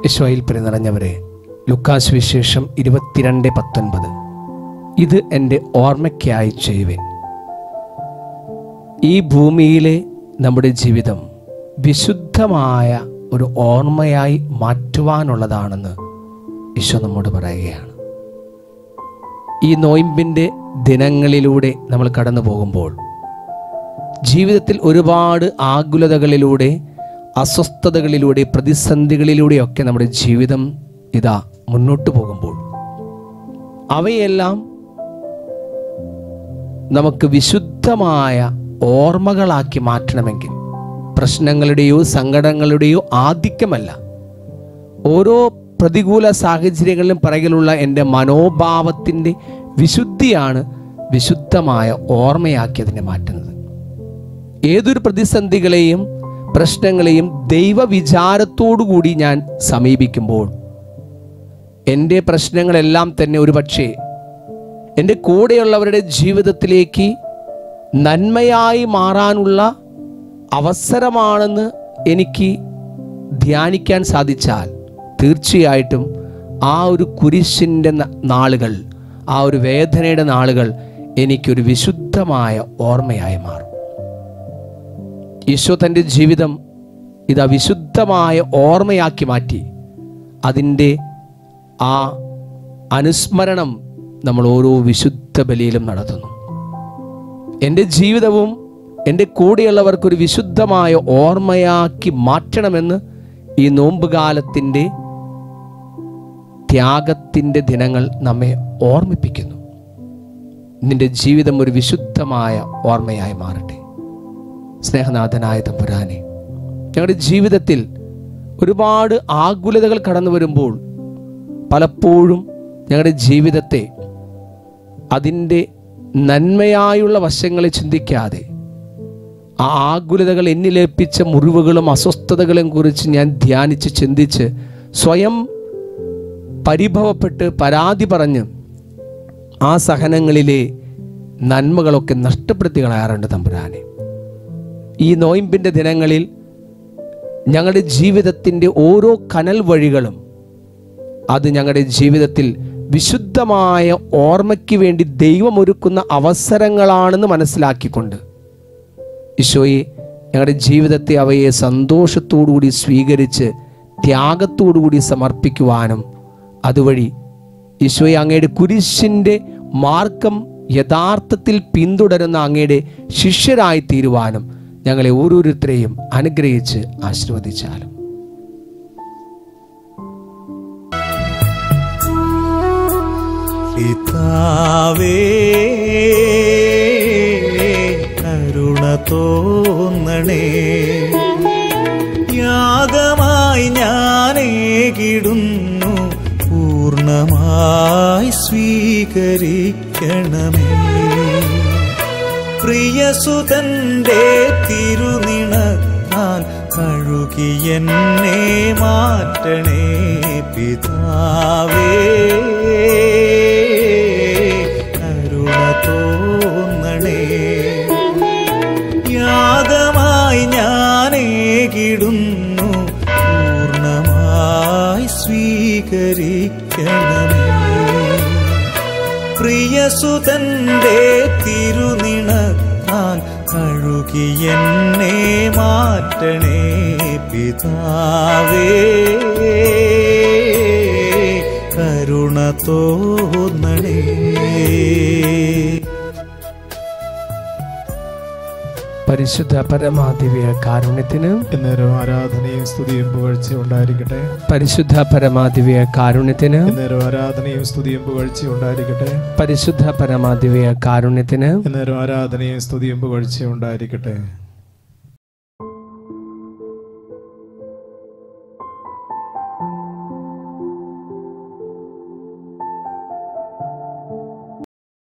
യശോയിൽ നിറഞ്ഞവരെ Lucas വിശേഷം ഇരുപത്തിരണ്ട് പത്തൊൻപത് ഇത് എൻ്റെ ഓർമ്മയ്ക്കായി ചെയ്യുവൻ ഈ ഭൂമിയിലെ നമ്മുടെ ജീവിതം വിശുദ്ധമായ ഒരു ഓർമ്മയായി മാറ്റുവാനുള്ളതാണെന്ന് ഈശോ നമ്മോട് പറയുകയാണ് ഈ നോയിമ്പിൻ്റെ ദിനങ്ങളിലൂടെ നമ്മൾ കടന്നു പോകുമ്പോൾ ജീവിതത്തിൽ ഒരുപാട് ആകുലതകളിലൂടെ അസ്വസ്ഥതകളിലൂടെ പ്രതിസന്ധികളിലൂടെയൊക്കെ നമ്മുടെ ജീവിതം ഇതാ മുന്നോട്ട് പോകുമ്പോൾ അവയെല്ലാം നമുക്ക് വിശുദ്ധമായ ഓർമ്മകളാക്കി മാറ്റണമെങ്കിൽ പ്രശ്നങ്ങളുടെയോ സങ്കടങ്ങളുടെയോ ആധിക്യമല്ല ഓരോ പ്രതികൂല സാഹചര്യങ്ങളിലും പിറകിലുള്ള എൻ്റെ മനോഭാവത്തിൻ്റെ വിശുദ്ധിയാണ് വിശുദ്ധമായ ഓർമ്മയാക്കി അതിനെ മാറ്റുന്നത് ഏതൊരു പ്രതിസന്ധികളെയും പ്രശ്നങ്ങളെയും ദൈവവിചാരത്തോടുകൂടി ഞാൻ സമീപിക്കുമ്പോൾ എൻ്റെ പ്രശ്നങ്ങളെല്ലാം തന്നെ ഒരുപക്ഷേ എൻ്റെ കൂടെയുള്ളവരുടെ ജീവിതത്തിലേക്ക് നന്മയായി മാറാനുള്ള അവസരമാണെന്ന് എനിക്ക് ധ്യാനിക്കാൻ സാധിച്ചാൽ തീർച്ചയായിട്ടും ആ ഒരു കുരിശിൻ്റെ ന- നാളുകൾ ആ ഒരു വേദനയുടെ നാളുകൾ എനിക്കൊരു വിശുദ്ധമായ ഓർമ്മയായി മാറും ഈശോ തൻ്റെ ജീവിതം ഇതാ വിശുദ്ധമായ ഓർമ്മയാക്കി മാറ്റി അതിൻ്റെ ആ അനുസ്മരണം നമ്മൾ ഓരോ വിശുദ്ധ ബലിയിലും നടത്തുന്നു എൻ്റെ ജീവിതവും എൻ്റെ കൂടെയുള്ളവർക്കൊരു വിശുദ്ധമായ ഓർമ്മയാക്കി മാറ്റണമെന്ന് ഈ നോമ്പുകാലത്തിൻ്റെ ത്യാഗത്തിൻ്റെ ദിനങ്ങൾ നമ്മെ ഓർമ്മിപ്പിക്കുന്നു നിന്റെ ജീവിതം ഒരു വിശുദ്ധമായ ഓർമ്മയായി മാറട്ടെ സ്നേഹനാഥനായ തമ്പുരാനെ ഞങ്ങളുടെ ജീവിതത്തിൽ ഒരുപാട് ആകുലതകൾ കടന്നു വരുമ്പോൾ പലപ്പോഴും ഞങ്ങളുടെ ജീവിതത്തെ അതിൻ്റെ നന്മയായുള്ള വശങ്ങളെ ചിന്തിക്കാതെ ആ ആകുലതകൾ എന്നിലേൽപ്പിച്ച മുറിവുകളും അസ്വസ്ഥതകളും കുറിച്ച് ഞാൻ ധ്യാനിച്ച് ചിന്തിച്ച് സ്വയം പരിഭവപ്പെട്ട് പരാതി പറഞ്ഞ് ആ സഹനങ്ങളിലെ നന്മകളൊക്കെ നഷ്ടപ്പെടുത്തി കളയാറുണ്ട് തമ്പുരാനെ ഈ നോയിമ്പിൻ്റെ ദിനങ്ങളിൽ ഞങ്ങളുടെ ജീവിതത്തിൻ്റെ ഓരോ കനൽ വഴികളും അത് ഞങ്ങളുടെ ജീവിതത്തിൽ വിശുദ്ധമായ ഓർമ്മയ്ക്ക് വേണ്ടി ദൈവമൊരുക്കുന്ന അവസരങ്ങളാണെന്ന് മനസ്സിലാക്കിക്കൊണ്ട് ഈശോയെ ഞങ്ങളുടെ ജീവിതത്തെ അവയെ സന്തോഷത്തോടുകൂടി സ്വീകരിച്ച് ത്യാഗത്തോടുകൂടി സമർപ്പിക്കുവാനും അതുവഴി ഈശോയെ അങ്ങയുടെ കുരിശിൻ്റെ മാർഗം യഥാർത്ഥത്തിൽ പിന്തുടരുന്ന അങ്ങയുടെ ശിഷ്യരായി തീരുവാനും ഞങ്ങളെ ഓരോരുത്തരെയും അനുഗ്രഹിച്ച് ആശീർവദിച്ചാലും പിതാവേ കരുണ തോന്നണേ യാഗമായി ഞാനേകിടുന്നു പൂർണ്ണമായി സ്വീകരിക്കണമേ പ്രിയസുതന്റെ തിരുനിണത്താൽ കഴുകിയെന്നെ മാറ്റണേ പിതാവേ കരുണ തോന്നണേ യാഗമായി ഞാനേകിടുന്നു പൂർണ്ണമായി സ്വീകരിക്കണമേ പ്രിയസുതന്റെ തിരുനിണത്താൽ കഴുകിയെന്നെ മാറ്റണേ പിതാവേ കരുണ തോന്നണേ പരിശുദ്ധ പരമാദിവ്യ കാരുണ്യത്തിന് എന്നേരം ആരാധനയും സ്തുതിയും പുകഴ്ചയും ഉണ്ടായിരിക്കട്ടെ പരിശുദ്ധ പരമാദിവ്യ കാരുണ്യത്തിന് എന്നേരം ആരാധനയും സ്തുതിയും പുകഴ്ചയും ഉണ്ടായിരിക്കട്ടെ പരിശുദ്ധ പരമാദിവ്യ കാരുണ്യത്തിന് എന്നേരം ആരാധനയും സ്തുതിയും പുകഴ്ചയും ഉണ്ടായിരിക്കട്ടെ